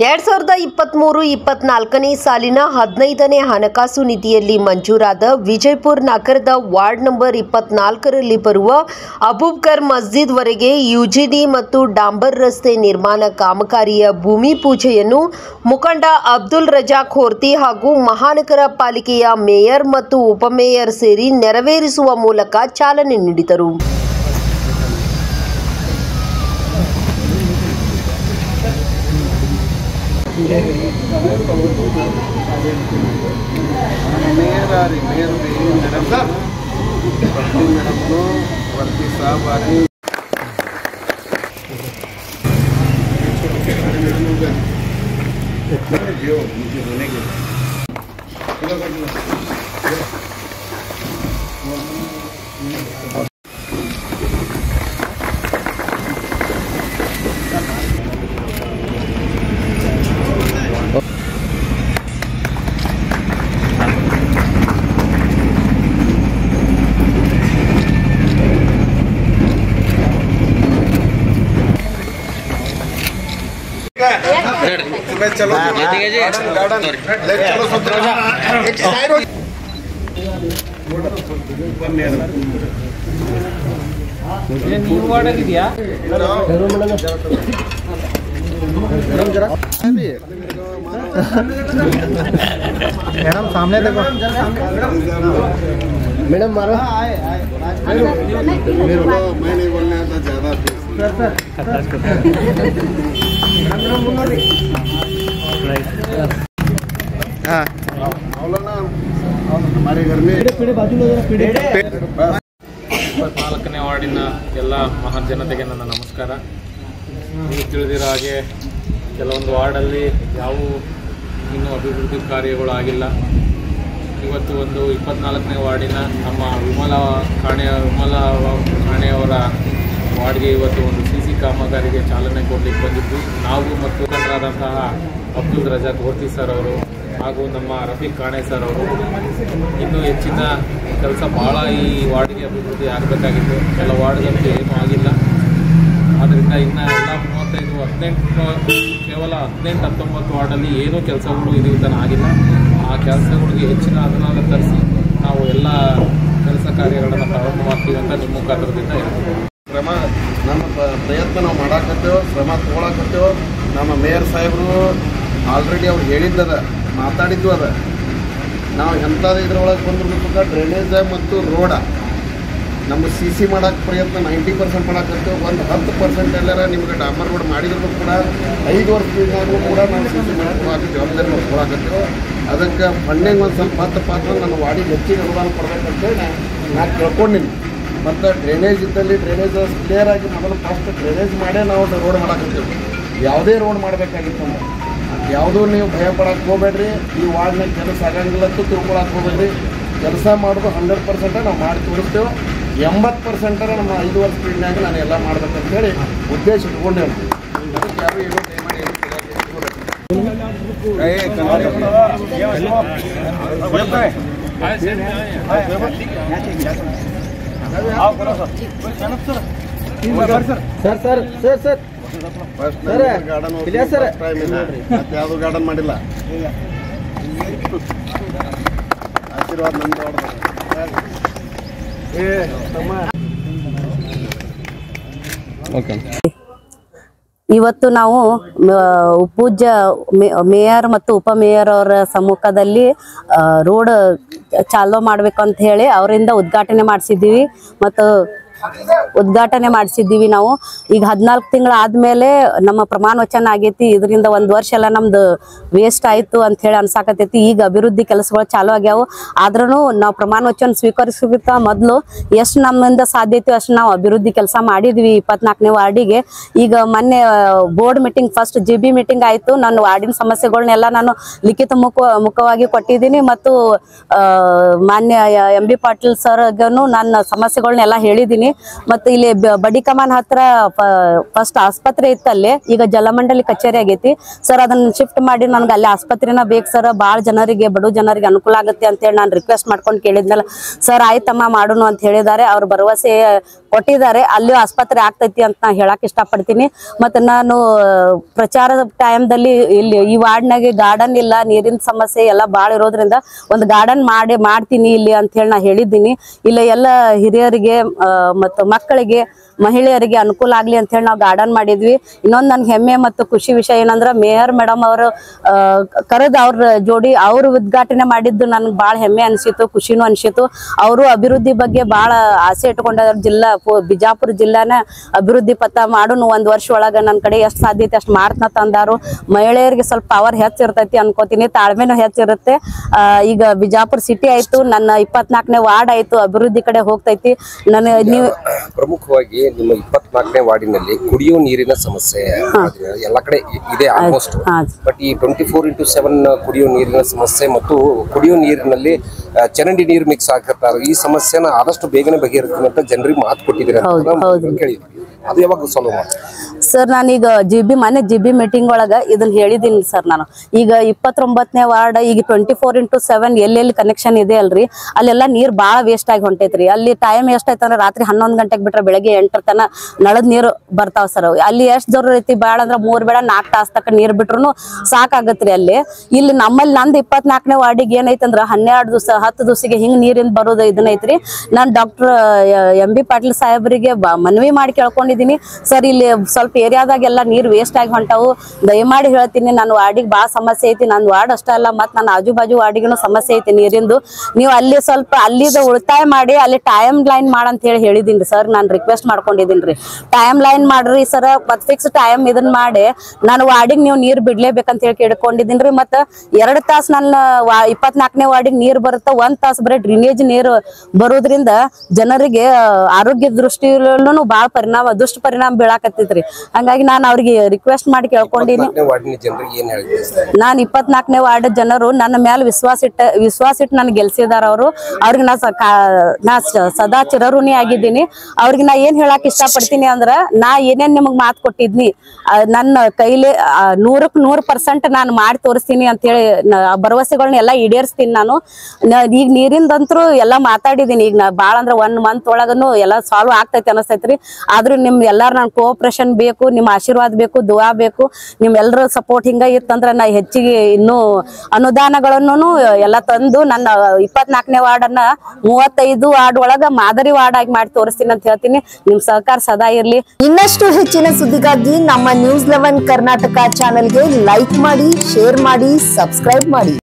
ಎರಡ್ ಸಾವಿರದ ಇಪ್ಪತ್ತ್ಮೂರು ಇಪ್ಪತ್ನಾಲ್ಕನೇ ಸಾಲಿನ ಹದಿನೈದನೇ ಹಣಕಾಸು ನಿಧಿಯಲ್ಲಿ ಮಂಜೂರಾದ ವಿಜಯಪುರ ನಗರದ ವಾರ್ಡ್ ನಂಬರ್ ಇಪ್ಪತ್ನಾಲ್ಕರಲ್ಲಿ ಬರುವ ಅಬೂಬ್ಕರ್ ಮಸ್ಜಿದ್ ವರೆಗೆ ಯುಜಿಡಿ ಮತ್ತು ಡಾಂಬರ್ ರಸ್ತೆ ನಿರ್ಮಾಣ ಕಾಮಗಾರಿಯ ಭೂಮಿ ಪೂಜೆಯನ್ನು ಮುಖಂಡ ಅಬ್ದುಲ್ ರಜಾಕ್ ಖೋರ್ತಿ ಹಾಗೂ ಮಹಾನಗರ ಪಾಲಿಕೆಯ ಮೇಯರ್ ಮತ್ತು ಉಪಮೇಯರ್ ಸೇರಿ ನೆರವೇರಿಸುವ ಮೂಲಕ ಚಾಲನೆ ನೀಡಿದರು ಮೇಯರ್ ರೀ ಮೇಯರ್ ರೀ ಮೇಡಮ್ ವರ್ತಿ ಮೇಡಮ್ನು ವರ್ತಿ ಸಾಬ್ ಆಗಿ तुम्हें चलो गार्डन ले चलो सुंदर एक साइड हो ನೀವು ಮಾಡಾಗಿದ್ಯಾ मैडम सामने देखो मैडम मारो मेरे को मैं नहीं बोलने आता ज्यादा हाँ मौलाना हमारे घर में ಇಪ್ಪತ್ನಾಲ್ಕನೇ ವಾರ್ಡಿನ ಎಲ್ಲ ಮಹಾಜನತೆಗೆ ನನ್ನ ನಮಸ್ಕಾರ ನೀವು ತಿಳಿದಿರೋ ಹಾಗೆ ಕೆಲವೊಂದು ವಾರ್ಡಲ್ಲಿ ಯಾವ ಇನ್ನೂ ಅಭಿವೃದ್ಧಿ ಕಾರ್ಯಗಳು ಆಗಿಲ್ಲ ಇವತ್ತು ಒಂದು ಇಪ್ಪತ್ನಾಲ್ಕನೇ ವಾರ್ಡಿನ ನಮ್ಮ ವಿಮಲ ಕಾಣೆ ವಿಮಲ ಕಾಣೆಯವರ ವಾರ್ಡ್ಗೆ ಇವತ್ತು ಒಂದು ಸಿ ಸಿ ಕಾಮಗಾರಿಗೆ ಚಾಲನೆ ಕೊಡಲಿಕ್ಕೆ ಬಂದಿದ್ದು ನಾವು ಮತ್ತು ಮುಖಂಡರಾದಂತಹ ಅಬ್ದುಲ್ ರಜಾಕ್ ಹೋರ್ತಿ ಸರ್ ಅವರು ಹಾಗೂ ನಮ್ಮ ರಫೀಕ್ ಕಾಣೆ ಸರ್ ಅವರು ಇನ್ನೂ ಹೆಚ್ಚಿನ ಕೆಲಸ ಭಾಳ ಈ ವಾರ್ಡಿಗೆ ಅಭಿವೃದ್ಧಿ ಆಗಬೇಕಾಗಿತ್ತು ಕೆಲ ವಾರ್ಡ್ಗಳಿಗೆ ಏನೂ ಆಗಿಲ್ಲ ಆದ್ದರಿಂದ ಇನ್ನು ಎಲ್ಲ ಮೂವತ್ತೈದು ಹದಿನೆಂಟು ಕೇವಲ ಹದಿನೆಂಟು ಹತ್ತೊಂಬತ್ತು ವಾರ್ಡಲ್ಲಿ ಏನೂ ಕೆಲಸಗಳು ಇದು ತನಕ ಆಗಿಲ್ಲ ಆ ಕೆಲಸಗಳಿಗೆ ಹೆಚ್ಚಿನ ಅನುದಾನ ತರಿಸಿ ನಾವು ಎಲ್ಲ ಕೆಲಸ ಕಾರ್ಯಗಳನ್ನು ಪ್ರಾರಂಭ ಮಾಡ್ತೀವಿ ಅಂತ ನಿಮ್ಮ ಮುಖಾಂತರದಿಂದ ಹೇಳ್ತೀವಿ ಶ್ರಮ ನಮ್ಮ ಪ್ರ- ಪ್ರಯತ್ನ ನಾವು ಮಾಡಾಕತ್ತೇವೆ ಶ್ರಮ ತೊಗೊಳಕತ್ತೇವೆ ನಮ್ಮ ಮೇಯರ್ ಸಾಹೇಬರು ಆಲ್ರೆಡಿ ಅವ್ರು ಹೇಳಿದ್ದದ ಮಾತಾಡಿದ್ದು ಅದ ನಾವು ಎಂಥದ್ದು ಇದ್ರೊಳಗೆ ಬಂದಿರ್ಬೇಕು ಡ್ರೈನೇಜ ಮತ್ತು ರೋಡ ನಮ್ಮ ಸಿ ಸಿ ಮಾಡೋಕ್ಕೆ ಪ್ರಯತ್ನ ನೈಂಟಿ ಪರ್ಸೆಂಟ್ ಮಾಡಾಕತ್ತೇವೆ ಒಂದು ಹತ್ತು ಪರ್ಸೆಂಟ್ ಎಲ್ಲರ ನಿಮ್ಗೆ ಡಾಂಬರ್ ರೋಡ್ ಮಾಡಿದ್ರು ಕೂಡ ಐದು ವರ್ಷದಿಂದಾಗೂ ಕೂಡ ನಾವು ಸಿ ಸಿ ಮಾಡೋಕ್ಕೆ ಜವಾಬ್ದಾರಿ ನಾವು ತೊಗೊಳಕತ್ತೇವೆ ಅದಕ್ಕೆ ಫಂಡಿಂಗ್ ಒಂದು ಸ್ವಲ್ಪ ಹತ್ತು ಪಾತ್ರ ನನ್ನ ವಾಡಿಗೆ ಹೆಚ್ಚಿಗೆ ಅನುದಾನ ಕೊಡ್ಬೇಕಂತೇಳಿ ನಾ ನಾ ಕೇಳ್ಕೊಂಡಿನಿ ಮತ್ತು ಡ್ರೈನೇಜ್ ಇದ್ದಲ್ಲಿ ಡ್ರೈನೇಜ್ ಕ್ಲಿಯರ್ ಆಗಿ ಮೊದಲು ಫಸ್ಟ್ ಡ್ರೈನೇಜ್ ಮಾಡೇ ನಾವು ರೋಡ್ ಮಾಡಾಕತ್ತೇವೆ ಯಾವುದೇ ರೋಡ್ ಮಾಡಬೇಕಾಗಿತ್ತು ಅಂದ್ರೆ ಯಾವುದೂ ನೀವು ಭಯ ಪಡಕ್ಕೆ ಹೋಗ್ಬೇಡ್ರಿ ಈ ವಾರ್ಡ್ನಾಗ ಕೆಲಸ ಆಗಂಗಿಲ್ಲ ಅಂತ ತಿಳ್ಕೊಳಕ್ಕೆ ಹೋಗ್ಬೇಡ್ರಿ ಕೆಲಸ ಮಾಡೋದು ಹಂಡ್ರೆಡ್ ಪರ್ಸೆಂಟ ನಾವು ಮಾಡಿ ತೋರಿಸ್ತೇವೆ ಎಂಬತ್ತು ಪರ್ಸೆಂಟರ ನಮ್ಮ ಐದು ವರ್ಷ ಸ್ಪೀಡ್ನಾಗ ನಾನು ಎಲ್ಲ ಮಾಡ್ಬೇಕಂತ ಹೇಳಿ ಉದ್ದೇಶ ಇಟ್ಕೊಂಡೇವೆ ಅದಕ್ಕೆ ಯಾರು ಏನೋ ದಯಮಾಡಿ ಏನು ತಿಳಿಯಕ್ಕೆ sir sir sir sir first sir, garden ಇಲ್ಲ ಸರ್. ಟೈಮ್ ಇಲ್ಲ ಮತ್ತೆ ಯಾವುದು ಗಾರ್ಡನ್ ಮಾಡಿಲ್ಲ ಆಶೀರ್ವಾದ ನಮ್ದು ಹೊಡ್ದು. ಏ ತಮ್ಮ ಇವತ್ತು ನಾವು ಮ, ಪೂಜ್ಯ ಮೇ- ಮೇಯರ್ ಮತ್ತು ಉಪಮೇಯರ್ ಅವರ ಸಮ್ಮುಖದಲ್ಲಿ ಆ, ರೋಡ್ ಚಾಲೂ ಮಾಡ್ಬೇಕು ಅಂತ ಹೇಳಿ ಅವರಿಂದ ಉದ್ಘಾಟನೆ ಮಾಡಿಸಿದ್ದೀವಿ ಮತ್ತು ಉದ್ಘಾಟನೆ ಮಾಡಿಸಿದ್ದೀವಿ ನಾವು ಈಗ ಹದಿನಾಲ್ಕು ತಿಂಗಳು ಆದಮೇಲೆ ನಮ್ಮ ಪ್ರಮಾಣ ವಚನ ಆಗೈತಿ ಇದರಿಂದ ಒಂದು ವರ್ಷ ಎಲ್ಲ ನಮ್ದು ವೇಸ್ಟ್ ಆಯಿತು ಅಂತ ಹೇಳಿ ಅನ್ಸಾಕತೈತಿ ಈಗ ಅಭಿವೃದ್ಧಿ ಕೆಲಸಗಳು ಚಾಲೂ ಆಗ್ಯಾವು ಆದ್ರೂ ನಾವು ಪ್ರಮಾಣ ವಚನ ಸ್ವೀಕರಿಸೋಕ್ಕಿಂತ ಮೊದಲು ಎಷ್ಟು ನಮ್ಮಿಂದ ಸಾಧ್ಯ ಐತಿ ಅಷ್ಟು ನಾವು ಅಭಿವೃದ್ಧಿ ಕೆಲಸ ಮಾಡಿದ್ವಿ ಇಪ್ಪತ್ನಾಲ್ಕನೇ ವಾರ್ಡಿಗೆ ಈಗ ಮೊನ್ನೆ board meeting first G B meeting ಆಯಿತು ನನ್ನ ವಾರ್ಡಿನ ಸಮಸ್ಯೆಗಳನ್ನೆಲ್ಲ ನಾನು ಲಿಖಿತ ಮುಖ ಮುಖವಾಗಿ ಕೊಟ್ಟಿದ್ದೀನಿ ಮತ್ತು ಆ, ಮಾನ್ಯ ಎಂ ಬಿ ಪಾಟೀಲ್ ಸರ್ಗನು ನನ್ನ ಸಮಸ್ಯೆಗಳನ್ನೆಲ್ಲ ಹೇಳಿದ್ದೀನಿ ಮಾಡಿದ್ದೀನಿ ಮತ್ತೆ ಇಲ್ಲಿ ಬ- ಬಡಿ ಕಮಾನ್ ಹತ್ರ ಫಸ್ಟ್ ಆಸ್ಪತ್ರೆ ಇತ್ತು ಅಲ್ಲಿ ಈಗ ಜಲಮಂಡಲಿ ಕಚೇರಿ ಆಗೈತಿ ಸರ್ ಅದನ್ನ ಶಿಫ್ಟ್ ಮಾಡಿ ನನ್ಗೆ ಅಲ್ಲಿ ಆಸ್ಪತ್ರೆನ ಬೇಕು ಸರ್ ಭಾಳ ಜನರಿಗೆ ಬಡ ಜನರಿಗೆ ಅನುಕೂಲ ಆಗುತ್ತೆ ಅಂತೇಳಿ ನಾನು ರಿಕ್ವೆಸ್ಟ್ ಮಾಡ್ಕೊಂಡು ಕೇಳಿದ್ನಲ್ಲ ಸರ್ ಆಯ್ತಮ್ಮ ಮಾಡೋಣ ಅಂತ ಹೇಳಿದ್ದಾರೆ ಅವ್ರು ಭರವಸೆ ಕೊಟ್ಟಿದ್ದಾರೆ ಅಲ್ಲಿಯೂ ಆಸ್ಪತ್ರೆ ಆಗ್ತೈತಿ ಅಂತ ನಾ ಹೇಳಕ್ ಇಷ್ಟಪಡ್ತೀನಿ ಮತ್ತೆ ನಾನು ಪ್ರಚಾರದ ಟೈಮ್ದಲ್ಲಿ ಇಲ್ಲಿ ಈ ವಾರ್ಡ್ನಾಗೆ ಗಾರ್ಡನ್ ಇಲ್ಲ ನೀರಿನ ಸಮಸ್ಯೆ ಎಲ್ಲ ಭಾಳ ಇರೋದ್ರಿಂದ ಒಂದು ಗಾರ್ಡನ್ ಮಾಡಿ ಮಾಡ್ತೀನಿ ಇಲ್ಲಿ ಅಂತ ಹೇಳಿ ನಾ ಹೇಳಿದ್ದೀನಿ ಇಲ್ಲಿ ಎಲ್ಲ ಹಿರಿಯರಿಗೆ ಆ, ಮತ್ತು ಮಕ್ಕಳಿಗೆ ಮಹಿಳೆಯರಿಗೆ ಅನುಕೂಲ ಆಗ್ಲಿ ಅಂತ ಹೇಳಿ ನಾವು ಗಾರ್ಡನ್ ಮಾಡಿದ್ವಿ ಇನ್ನೊಂದು ನನ್ಗೆ ಹೆಮ್ಮೆ ಮತ್ತು ಖುಷಿ ವಿಷಯ ಏನಂದ್ರೆ ಮೇಯರ್ ಮೇಡಮ್ ಅವರು ಕರೆದು ಅವ್ರ ಜೋಡಿ ಅವರು ಉದ್ಘಾಟನೆ ಮಾಡಿದ್ದು ನನ್ಗೆ ಭಾಳ ಹೆಮ್ಮೆ ಅನಿಸಿತು ಖುಷಿನೂ ಅನಿಸಿತು ಅವರು ಅಭಿವೃದ್ಧಿ ಬಗ್ಗೆ ಭಾಳ ಆಸೆ ಇಟ್ಕೊಂಡಿದ್ದಾರೆ ಜಿಲ್ಲಾ ಪು- ಬಿಜಾಪುರ ಜಿಲ್ಲಾನ ಅಭಿವೃದ್ಧಿ ಪಥ ಮಾಡೋನು ಒಂದ್ ವರ್ಷ ಒಳಗ ನನ್ನ ಕಡೆ ಎಷ್ಟು ಸಾಧ್ಯತೆ ಅಷ್ಟು ಮಾಡ್ತಾ ತಂದಾರು ಮಹಿಳೆಯರಿಗೆ ಸ್ವಲ್ಪ ಪವರ್ ಹೆಚ್ಚಿರ್ತೈತಿ ಅನ್ಕೋತೀನಿ ತಾಳ್ಮೆನೂ ಹೆಚ್ಚಿರುತ್ತೆ ಆ, ಈಗ ಬಿಜಾಪುರ ಸಿಟಿ ಆಯ್ತು ನನ್ನ ಇಪ್ಪತ್ನಾಲ್ಕನೇ ವಾರ್ಡ್ ಆಯ್ತು ಅಭಿವೃದ್ಧಿ ಕಡೆ ಹೋಗ್ತೈತಿ ನನ್ನ ನೀವು ಪ್ರಮುಖವಾಗಿ ನಿಮ್ಮ ಇಪ್ಪತ್ನಾಲ್ಕನೇ ವಾರ್ಡಿನಲ್ಲಿ ಕುಡಿಯೋ ನೀರಿನ ಸಮಸ್ಯೆ ಎಲ್ಲ ಕಡೆ ಇ- ಇದೆ ಆಲ್ಮೋಸ್ಟ್ ಹಾ. ಬಟ್ ಈ ಟ್ವೆಂಟಿ ಫೋರ್ ಇಂಟು ಸೆವೆನ್ ಕುಡಿಯೋ ನೀರಿನ ಸಮಸ್ಯೆ ಮತ್ತು ಕುಡಿಯೋ ನೀರಿನಲ್ಲಿ ಆ, ಚರಂಡಿ ನೀರು ಮಿಕ್ಸ್ ಆಗಿರ್ತಾರೆ ಈ ಸಮಸ್ಯೆನ ಆದಷ್ಟು ಬೇಗನೆ ಬಗೆಹರಿಸ್ತೀನಿ ಅಂತ ಜನರಿಗೆ ಮಾತು ಕೊಟ್ಟಿದ್ದೀರಿ ಅಂತ ಹೌದು, ನಾವು ಹೌದು. ಕೇಳಿದ್ವಿ ಅದು ಯಾವಾಗ ಸಾಲ್ವ್ ಮಾಡ್ತೀವಿ ಸರ್ ನಾನೀಗ ಜಿ ಬಿ ಮನೆ ಜಿ ಬಿ ಮೀಟಿಂಗ್ ಒಳಗ ಇದನ್ನ ಹೇಳಿದ್ದೀನಿ ಸರ್ ನಾನು ಈಗ ಇಪ್ಪತ್ತೊಂಬತ್ತನೇ ವಾರ್ಡ್ ಈಗ ಟ್ವೆಂಟಿ ಫೋರ್ ಇಂಟು ಸೆವೆನ್ ಎಲ್ಲೆಲ್ಲಿ ಕನೆಕ್ಷನ್ ಇದೆ ಅಲ್ರಿ ಅಲ್ಲೆಲ್ಲ ನೀರ್ ಭಾಳ ವೇಸ್ಟ್ ಆಗಿ ಹೊಂಟೈತ್ರಿ ಅಲ್ಲಿ ಟೈಮ್ ಎಷ್ಟಾಯ್ತು ಅಂದ್ರೆ ರಾತ್ರಿ ಹನ್ನೊಂದು ಗಂಟೆಗೆ ಬಿಟ್ರೆ ಬೆಳಗ್ಗೆ ಎಂಟರ ತನ ನಳದ ನೀರು ಬರ್ತಾವ ಸರ್ ಅಲ್ಲಿ ಎಷ್ಟು ಜೋರ್ ಐತಿ ಬೇಡ ಅಂದ್ರೆ ಮೂರ್ ಬೇಡ ನಾಲ್ಕು ತಾಸ್ ತಕ ನೀರ್ ಬಿಟ್ರು ಸಾಕಾಗತ್ರಿ ಅಲ್ಲಿ ಇಲ್ಲಿ ನಮ್ಮಲ್ಲಿ ನಂದು ಇಪ್ಪತ್ನಾಲ್ಕನೇ ವಾರ್ಡಿಗೆ ಏನೈತೆ ಅಂದ್ರೆ ಹನ್ನೆರಡು ದಿವಸ ಹತ್ತು ದಿವಸಿಗೆ ಹಿಂಗ್ ನೀರಿಂದ ಬರೋದು ಇದನ್ನ ಐತ್ರಿ ನಾನು ಡಾಕ್ಟರ್ ಎಂ ಬಿ ಪಾಟೀಲ್ ಸಾಹೇಬರಿಗೆ ಬ- ಮನವಿ ಮಾಡಿ ಕೇಳ್ಕೊಂಡಿದ್ದೀನಿ ಸರ್ ಇಲ್ಲಿ ಸ್ವಲ್ಪ ಏರಿಯಾದಾಗೆಲ್ಲ ನೀರು ವೇಸ್ಟ್ ಆಗಿ ಹೊಂಟಾವು ದಯಮಾಡಿ ಹೇಳ್ತೀನಿ ನನ್ನ ವಾರ್ಡಿಗೆ ಭಾಳ ಸಮಸ್ಯೆ ಐತಿ ನನ್ನ ವಾರ್ಡ್ ಅಷ್ಟೇ ಅಲ್ಲ ಮತ್ತು ನನ್ನ ಆಜು ಬಾಜು ವಾರ್ಡಿಗೂ ಸಮಸ್ಯೆ ಐತಿ ನೀರಿಂದು ನೀವು ಅಲ್ಲಿ ಸ್ವಲ್ಪ ಅಲ್ಲಿದ ಉಳಿತಾಯ ಮಾಡಿ ಅಲ್ಲಿ ಟೈಮ್ ಲೈನ್ ಮಾಡಂತ ಹೇಳಿ ಹೇಳಿದ್ದೀನಿ ಸರ್ ನಾನು ರಿಕ್ವೆಸ್ಟ್ ಮಾಡ್ಕೊಂಡಿದ್ದೀನಿ ರೀ ಟೈಮ್ ಲೈನ್ ಮಾಡ್ರಿ ಸರ್ ಮತ್ತು ಫಿಕ್ಸ್ ಟೈಮ್ ಇದನ್ನ ಮಾಡಿ ನಾನು ವಾರ್ಡಿಗೆ ನೀವು ನೀರು ಬಿಡ್ಲೇಬೇಕಂತ ಹೇಳಿ ಕೇಳ್ಕೊಂಡಿದ್ದೀನಿ ರೀ ಮತ್ತು ಎರಡು ತಾಸು ನನ್ನ ವಾ ಇಪ್ಪತ್ನಾಲ್ಕನೇ ವಾರ್ಡಿಗೆ ನೀರು ಬರುತ್ತೆ ಒಂದು ತಾಸು ಬರೀ ಡ್ರೈನೇಜ್ ನೀರು ಬರೋದ್ರಿಂದ ಜನರಿಗೆ ಆ, ಆರೋಗ್ಯ ದೃಷ್ಟಿಯಲ್ಲೂ ಭಾಳ ಪರಿಣಾಮ ದುಷ್ಪರಿಣಾಮ ಬೀಳಾಕತ್ತೈತ್ರಿ ಹಂಗಾಗಿ ನಾನು ಅವ್ರಿಗೆ ರಿಕ್ವೆಸ್ಟ್ ಮಾಡಿ ಕೇಳ್ಕೊಂಡಿನಿ ಇಪ್ಪತ್ನಾಲ್ಕನೇ ವಾರ್ಡಿನ ಜನರಿಗೆ ಏನ್ ಹೇಳಿದ್ರಿ ನಾನು ಇಪ್ಪತ್ನಾಲ್ಕನೇ ವಾರ್ಡ್ ಜನರು ನನ್ನ ಮೇಲೆ ವಿಶ್ವಾಸ ಇಟ್ಟ ವಿಶ್ವಾಸ ಇಟ್ಟು ನನ್ಗೆ ಗೆಲ್ಸಿದಾರ ಅವರು ಅವ್ರಿಗೆ ನಾ ಸ- ಕಾ- ನಾ ಸ- ಸದಾ ಚಿರಋಣಿ ಆಗಿದ್ದೀನಿ ಅವ್ರಿಗೆ ನಾ ಏನ್ ಹೇಳಕ್ ಇಷ್ಟಪಡ್ತೀನಿ ಅಂದ್ರ ನಾ ಏನೇನ್ ನಿಮಗ್ ಮಾತು ಕೊಟ್ಟಿದ್ನಿ ಆ, ನನ್ನ ಕೈಲಿ ಆ, ನೂರಕ್ ನೂರ್ ಪರ್ಸೆಂಟ್ ನಾನು ಮಾಡಿ ತೋರಿಸ್ತೀನಿ ಅಂತ ಹೇಳಿ ಭರವಸೆಗಳನ್ನ ಎಲ್ಲ ಈಡೇರಿಸ್ತೀನಿ ನಾನು ನ- ಈಗ ನೀರಿಂದಂತ್ರು ಎಲ್ಲ ಮಾತಾಡಿದೀನಿ ಈಗ ನಾ ಭಾಳ ಅಂದ್ರೆ ಒನ್ ಮಂತ್ ಒಳಗನು ಎಲ್ಲ ಸಾಲ್ವ್ ಆಗ್ತೈತಿ ಅನಸ್ತೈತ್ರಿ ಆದ್ರೂ ನಿಮ್ ಎಲ್ಲಾರು ನನ್ ಕೋಆಪರೇಷನ್ ಬೇಕು ನಿಮ್ಮ ಆಶೀರ್ವಾದ ಬೇಕು ದುವಾ ಬೇಕು ನಿಮ್ ಎಲ್ಲರ ಸಪೋರ್ಟ್ ಹಿಂಗ ಇತ್ತಂದ್ರ ನಾ ಹೆಚ್ಚಿಗೆ ಇನ್ನೂ ಅನುದಾನಗಳನ್ನು ಎಲ್ಲ ತಂದು ನನ್ನ ಇಪ್ಪತ್ನಾಲ್ಕನೇ ವಾರ್ಡ್ ಅನ್ನ ಮೂವತ್ತೈದು ವಾರ್ಡ್ ಒಳಗ ಮಾದರಿ ವಾರ್ಡ್ ಆಗಿ ಮಾಡಿ ತೋರಿಸ್ತೀನಿ ಅಂತ ಹೇಳ್ತೀನಿ ನಿಮ್ ಸಹಕಾರ ಸದಾ ಇರ್ಲಿ ಇನ್ನಷ್ಟು ಹೆಚ್ಚಿನ ಸುದ್ದಿಗಾಗಿ ನಮ್ಮ ನ್ಯೂಸ್ ಲೆವೆನ್ ಕರ್ನಾಟಕ ಚಾನೆಲ್ಗೆ ಲೈಕ್ ಮಾಡಿ ಶೇರ್ ಮಾಡಿ ಸಬ್ಸ್ಕ್ರೈಬ್ ಮಾಡಿ